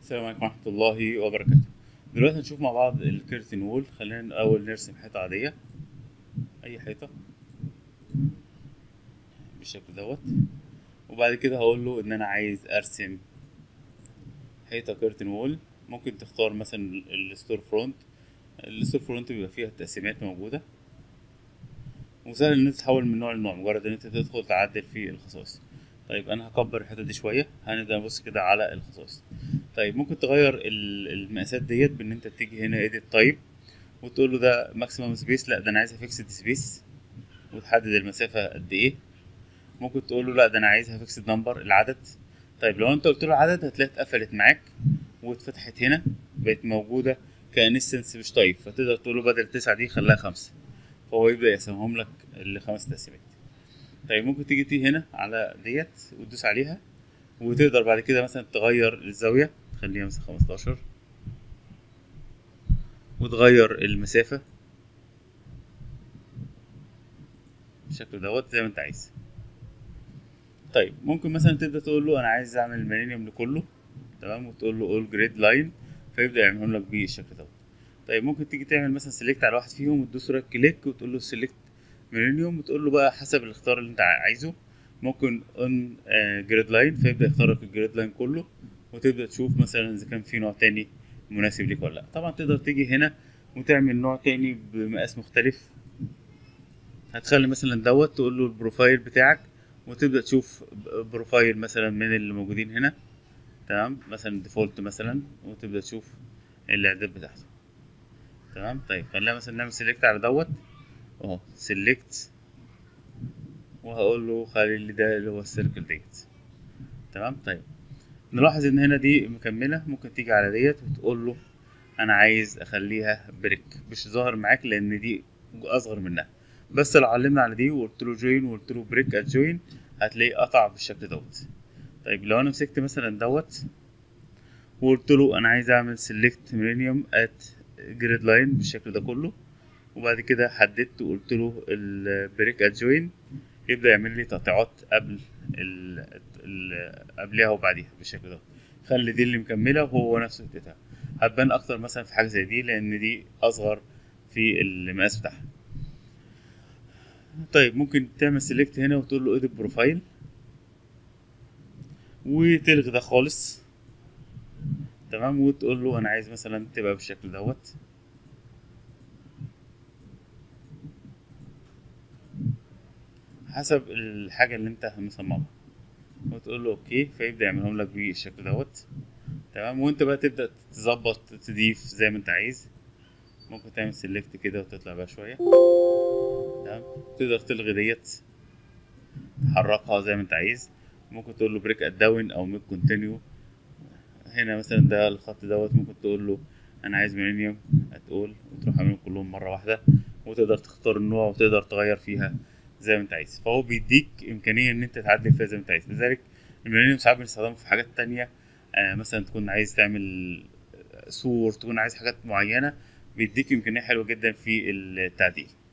السلام عليكم ورحمة الله وبركاته دلوقتي هنشوف مع بعض الكيرتن وول خلينا الأول نرسم حيطة عادية أي حيطة بالشكل دوت وبعد كده هقول له إن أنا عايز أرسم حيطة كيرتن وول ممكن تختار مثلا الستور فرونت الستور فرونت بيبقى فيها التقسيمات موجودة وسهل إن أنت تحول من نوع لنوع مجرد إن أنت تدخل تعدل في الخصائص طيب أنا هكبر الحتة دي شوية هنبدأ نبص كده على الخصائص طيب ممكن تغير ال- المقاسات ديت بان انت تيجي هنا ايديت تايب وتقول له ده ماكسيمم سبيس لا ده انا عايزها فيكسد سبيس وتحدد المسافه قد ايه ممكن تقول له لا ده انا عايزها فيكسد نمبر العدد طيب لو انت قلت له عدد هتلاقيها اتقفلت معاك واتفتحت هنا بقت موجوده كانستنس مش تايب فتقدر تقول له بدل تسعة دي خليها خمسة فهو يبدا يقسمهم لك لخمس تقسيمات طيب ممكن تيجي تيجي هنا على ديت وتدوس عليها وتقدر بعد كده مثلا تغير الزاوية تخليها مثلا خمستاشر وتغير المسافة بالشكل دوت زي ما انت عايز طيب ممكن مثلا تبدأ تقول له انا عايز اعمل الميلينيوم لكله تمام وتقول له اول جريد لاين فيبدأ يعملهم لك بالشكل دوت طيب ممكن تيجي تعمل مثلا سيلكت على واحد فيهم وتدوس رايت كليك وتقول له سيلكت ميلينيوم وتقول له بقى حسب الاختيار اللي انت عايزه ممكن اون جريد لاين فيبدا يختار لك الجريد لاين كله وتبدا تشوف مثلا اذا كان في نوع تاني مناسب ليك ولا لا طبعا تقدر تيجي هنا وتعمل نوع تاني بمقاس مختلف هتخلي مثلا دوت تقول له البروفايل بتاعك وتبدا تشوف بروفايل مثلا من اللي موجودين هنا تمام مثلا ديفولت مثلا وتبدا تشوف الاعداد بتاعته تمام طيب خلينا مثلا نعمل سيلكت على دوت اهو سيلكت وهقول له خلي لي ده اللي هو السيركل ديت تمام طيب نلاحظ ان هنا دي مكمله ممكن تيجي على ديت وتقول له انا عايز اخليها بريك مش ظاهر معاك لان دي اصغر منها بس لو علمنا على دي وقلت له جوين وقلت له بريك ات جوين هتلاقيه قطع بالشكل دوت طيب لو انا مسكت مثلا دوت وقلت له انا عايز اعمل سيلكت ميلينيوم ات جريد لاين بالشكل ده كله وبعد كده حددت وقلت له البريك ات جوين يبدا يعمل لي تقطيعات قبل ال ال قبلها وبعديها بالشكل ده خلي دي اللي مكمله وهو نفسه القطع هتبان اكتر مثلا في حاجه زي دي لان دي اصغر في المقاس بتاعها طيب ممكن تعمل سيلكت هنا وتقول له اديت بروفايل وتلغي ده خالص تمام وتقول له انا عايز مثلا تبقى بالشكل دوت حسب الحاجة اللي انت مصممها وتقول له اوكي فيبدأ يعملهم لك بالشكل دوت تمام وانت بقى تبدأ تظبط تضيف زي ما انت عايز ممكن تعمل سيلكت كده وتطلع بقى شوية تمام تقدر تلغي ديت تحركها زي ما انت عايز ممكن تقول له بريك ات داون او ميك كونتينيو هنا مثلا ده الخط دوت ممكن تقول له انا عايز ميلينيوم هتقول وتروح عاملهم كلهم مرة واحدة وتقدر تختار النوع وتقدر تغير فيها زي ما انت عايز فهو بيديك امكانيه ان انت تعدل فيها زي ما انت عايز لذلك الميلينيوم ساعات بنستخدمه في حاجات تانية آه مثلا تكون عايز تعمل صور تكون عايز حاجات معينه بيديك امكانيه حلوه جدا في التعديل